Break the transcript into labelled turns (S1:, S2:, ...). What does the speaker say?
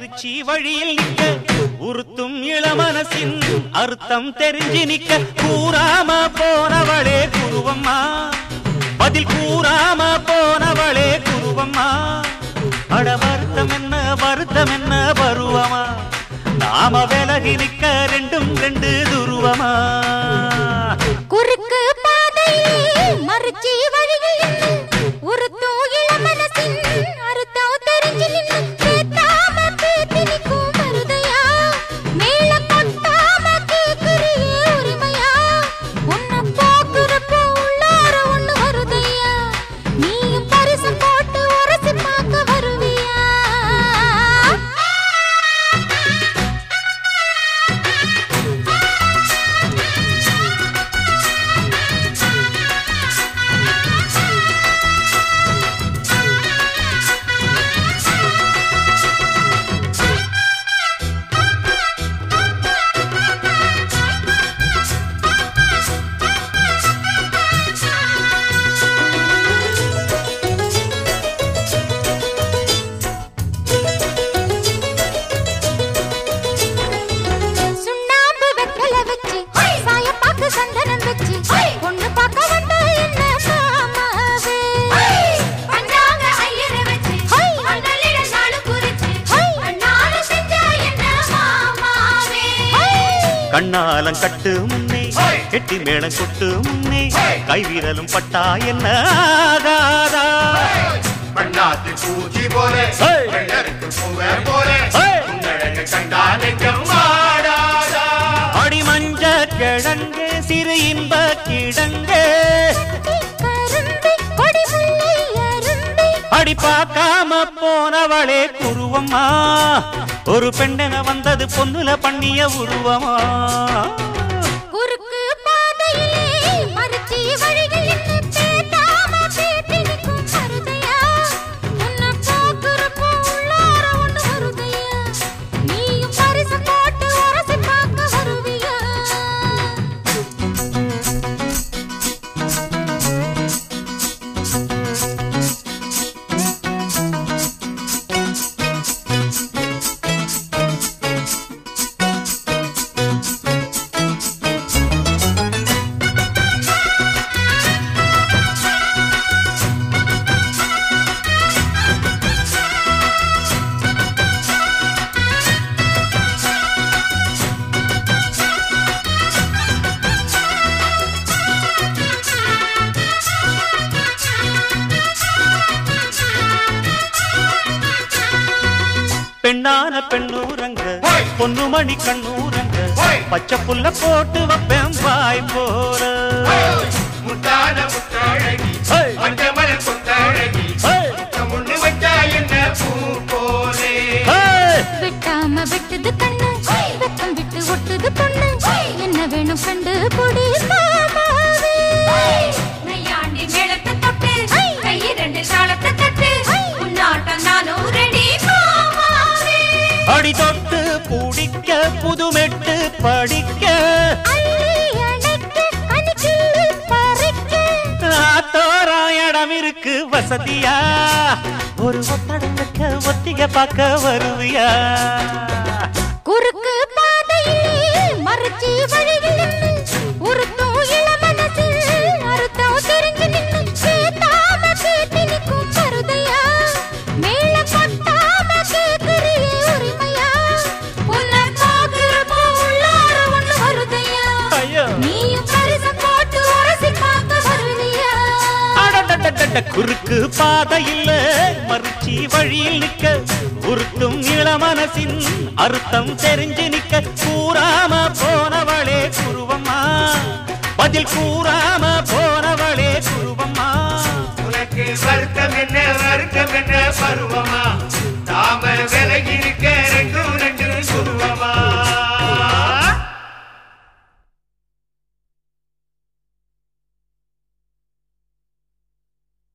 S1: மறுச்சி வழியில் நிக்க உறுத்தும் இளமனசின் அர்த்தம் தெரிஞ்சு நிக்க கூறாம போனவளே குருவம்மா பதில் கூறாம போனவளே குருவம்மா அட வருத்தம் என்ன வருத்தம் என்ன பருவமா நாம விலகி நிக்க ரெண்டும் ரெண்டு துருவமா
S2: குறுக்கு பாதையிலே மறுச்சி வழியில் நின்னு உறுத்தும் இளமனசின் அறுத்தம் தெரிஞ்சு நின்னு பேத்தாம பேத்தி நிக்கும் மருதையா மேல கொட்டாம கேக்குறியே உரிமையா உன்னை பாக்குறப்போ உள்ளார ஒண்ணு வருதையா நீயும் பரிசம் போட்டு உரசி பார்க்க வருவியா சுண்ணாம்பு வெத்தல வச்சு சாயப்பாக்கு சந்தனம் வச்சு பொண்ணு பார்க்க வந்த என்ன மாமாவே பஞ்சாங்க ஐயரை வச்சு மண்ணலிட நாளு குறிச்சு அண்ணால செஞ்ச என்ன மாமாவே
S1: கண்ணாலம் கட்டு முன்னே கெட்டி மேளம் கொட்டு முன்னே கைவிரலும் பட்டா என்ன ஆகாதா
S3: பண்ணாத்து பூச்சி போல
S1: Hey!
S3: வெள்ளருக்கு பூவே போல
S1: Hey!
S3: உன்னழகு கண்டா நெஞ்சம் ஆடாதா
S1: அடி மஞ்ச கிழங்கு சிறு இன்ப கிடங்கு
S2: கரும்பி கொடி முல்லை அரும்பி
S1: அடி பார்க்காம போனவளே குருவம்மா ஒரு பெண்ணென வந்தது பொண்ணுல பண்ணிய உருவமா
S2: குறுக்கு பாதையிலே மறுச்சி வழியில் நின்னு பேத்தாம பேத்தி நிக்கும் மருதையா உன்னை பார்க்கிறப்போ உள்ளார ஒண்ணு வருதையா நீயும் பரிசு போட்டு உரசி பார்க்க வருவியா
S1: பெண்ணான பெண்ணூரங்க
S3: Hey!
S1: பொண்ணு மணி கண்ணூரங்க
S3: Hey!
S1: பச்சை புல்ல போட்டு வைப்பேன் வாய் போற
S3: முத்தான முத்தழகி
S1: Hey!
S3: மஞ்சமல கொத்தழகி
S1: Hey!
S3: முன்னு வச்சா என்ன பூ போலே
S1: Hey!
S2: வெட்டாம வெட்டுது கண்ணு வெக்கம் விட்டு ஒட்டுது பொண்ணு என்ன வேணும் கண்டு பொடி மாமாவே
S4: நையாண்டி மேளத்தை தொட்டு கை ரெண்டு தாளத்தை தட்டு உன்னாட்டம் நானும் ரெடி மாமாவே
S1: அடி தொட்டு பிடிக்க புதுமெட்டு படிக்க
S2: அள்ளி அணைக்க கனிக்கிள்ளி பறிக்க
S1: ஆத்தோரா இடம் இருக்கு வசதியா ஒரு ஒத்தடம் வைக்க ஒத்திக பார்க்க வருவியா
S2: குறுக்கு பாதையிலே மறுச்சி வழியில் நின்னு உருத்தும் இளமனசில் அறுத்தம் தெரிஞ்சு நின்னு சேத்தாம கேட்டி நிக்கும் மருதையா மேல கொட்டாம கேக்குறியே உரிமையா உன்னை பாக்குறப்போ உள்ளார ஒண்ணு வருதையா
S1: ஐயோ
S2: நீயும் பரிசு போட்டு உரசி பார்க்க வருவியா
S1: அடடடடட, குறுக்கு பாதையில் மறுச்சி வழியில் நிக்க உருட்டும் இளமனசின் அர்த்தம் தெரிஞ்சு நிக்க கூறாம போனவளே குருவம்மா பதில் கூறாம போனவளே குருவம்மா
S3: உனக்கு வருத்தம் என்ன வருத்தம் என்ன பருவமா